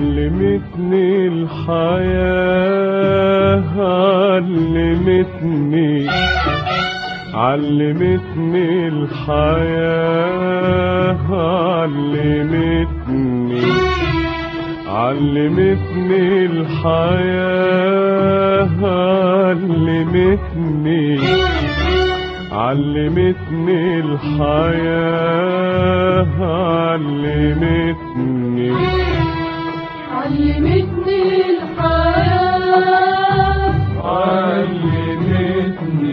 علمتني الحياة علمتني علمتني الحياة علمتني علمتني الحياة علمتني علمتني الحياة علمتني علمتني الحياة علمتني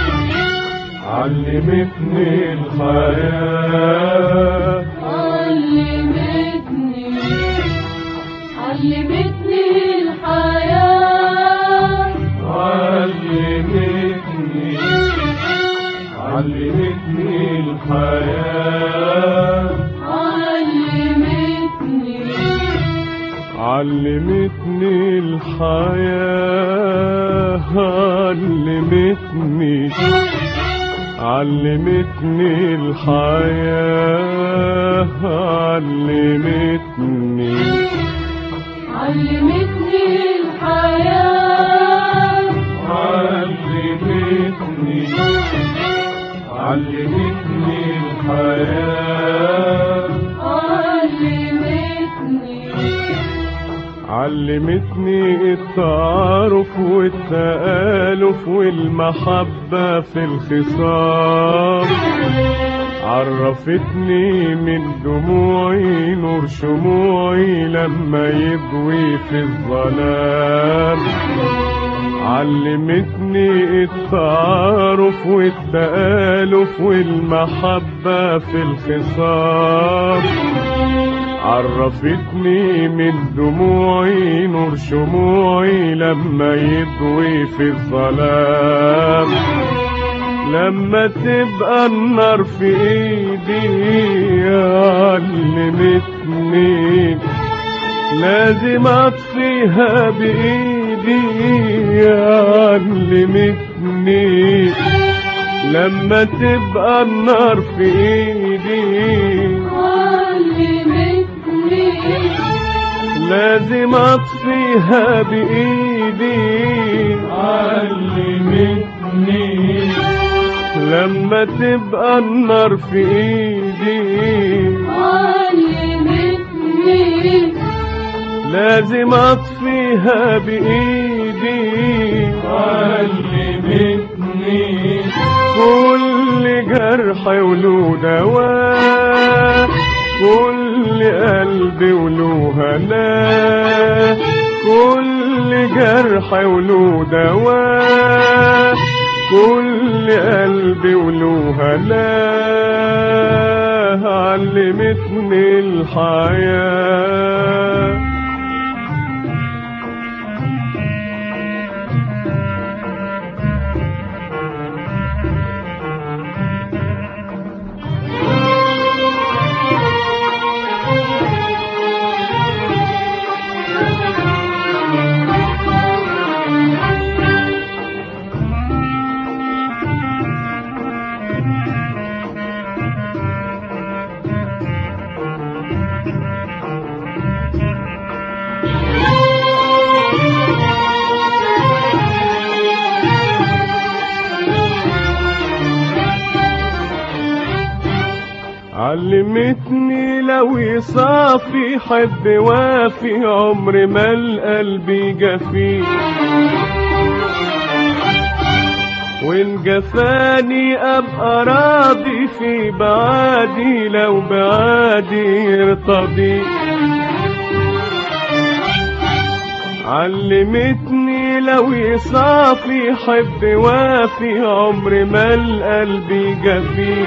علمتني الحياة علمتني علمتني الحياة علمتني علمتني الحياة علمتني علمتني الحياة علمتني علمتني الحياة علمتني علمتني الحياة علمتني علمتني الحياة علمتني علمتني التعارف والتآلف والمحبة في الخصام عرفتني من دموعي نور شموعي لما يضوي في الظلام علمتني التعارف والتآلف والمحبة في الخصام عرفتني من دموعي نور شموعي لما يضوي في الظلام لما تبقى النار في ايدي علمتني لازم اطفيها بايدي علمتني لما تبقى النار في ايدي علمتني لازم اطفيها بايدي علمتني لما تبقى النار في ايدي علمتني لازم اطفيها بايدي علمتني كل جرح وله دواء كل قلب وله هنا كل جرح وله دواء كل قلب وله هنا علمتني الحياه علمتني لو يصافي حب وافي عمر ما القلب جفي وان جفاني ابقى راضي في بعادي لو بعادي يرتضي علمتني لو يصافي حب وافي عمر ما القلب جفي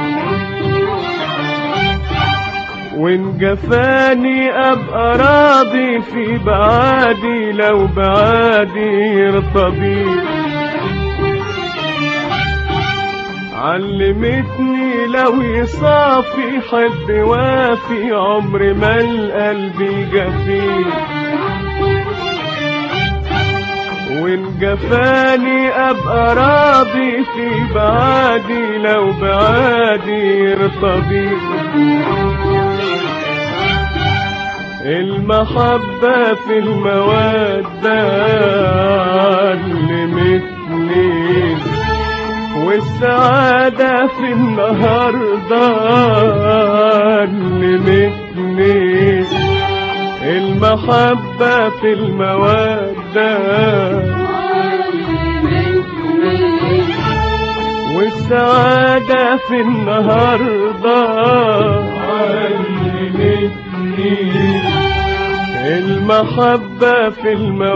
وان جفاني ابقى راضي في بعادي لو بعادي يرتضي علمتني لو يصافي حب وافي عمر ما القلب جفي وان جفاني ابقى راضي في بعادي لو بعادي يرتضي المحبة في المودة علمتني والسعادة في النهاردة علمتني المحبة في المودة والسعادة في النهاردة علمتني المحبة في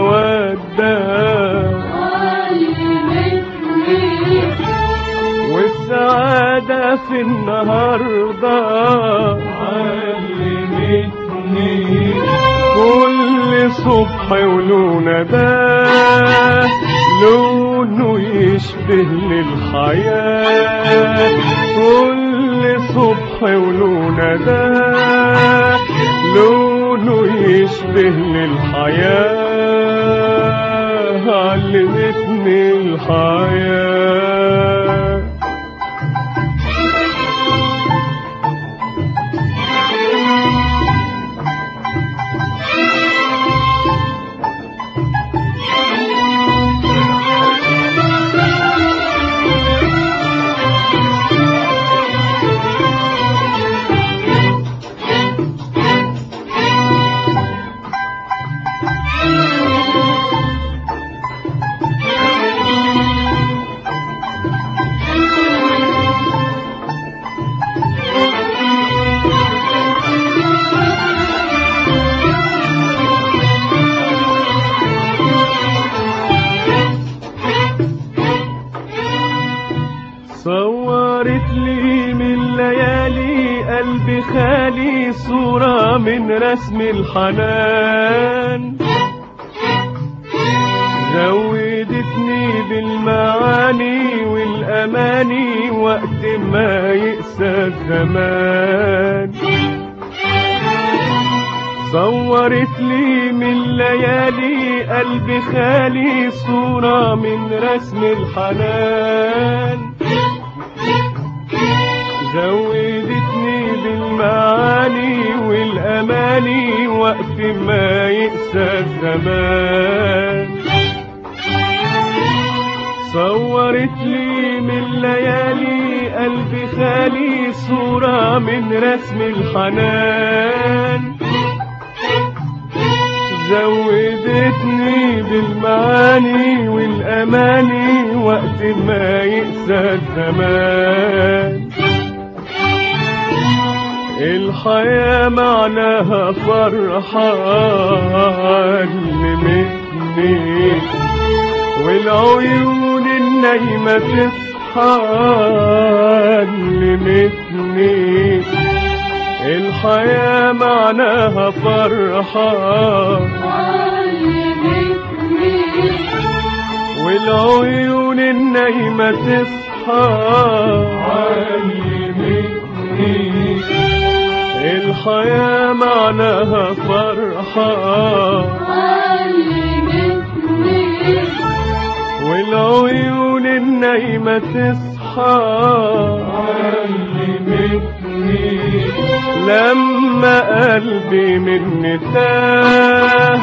المودة والسعادة في النهاردة علمتني كل صبح ولونه ده لونه يشبه للحياة كل صبح ولونه ده لونه يشبه للحياة علمتني الحياة صورت لي من ليالي قلبي خالي صورة من رسم الحنان زودتني بالمعاني والأماني وقت ما يقسى الزمان صورت لي من ليالي قلبي خالي صورة من رسم الحنان زودتني بالمعاني والأماني وقت ما يقسى الزمان صورت لي من ليالي قلبي خالي صورة من رسم الحنان زودتني بالمعاني والأماني وقت ما يقسى الزمان الحياة معناها فرحة علمتني والعيون النايمة تصحى علمتني الحياة معناها فرحة والعيون النايمة تصحى علمتني الحياة معناها فرحة والعيون النايمة تصحى علمتني لما قلبي من تاه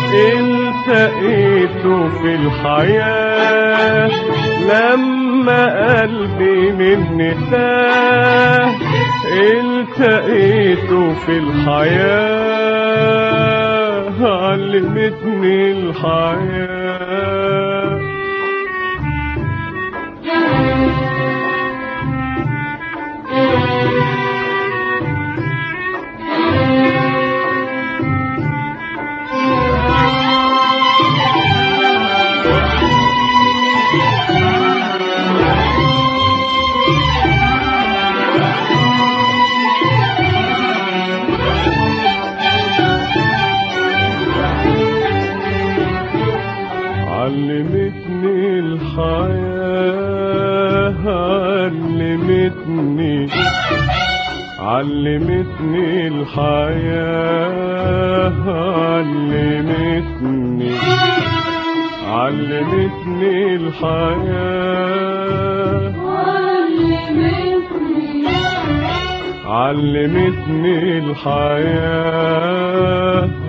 التقيته في الحياة لما قلبي من تاه التقيته في الحياة علمتني الحياة علمتني الحياة علمتني علمتني الحياة علمتني علمتني الحياة علمتني الحياة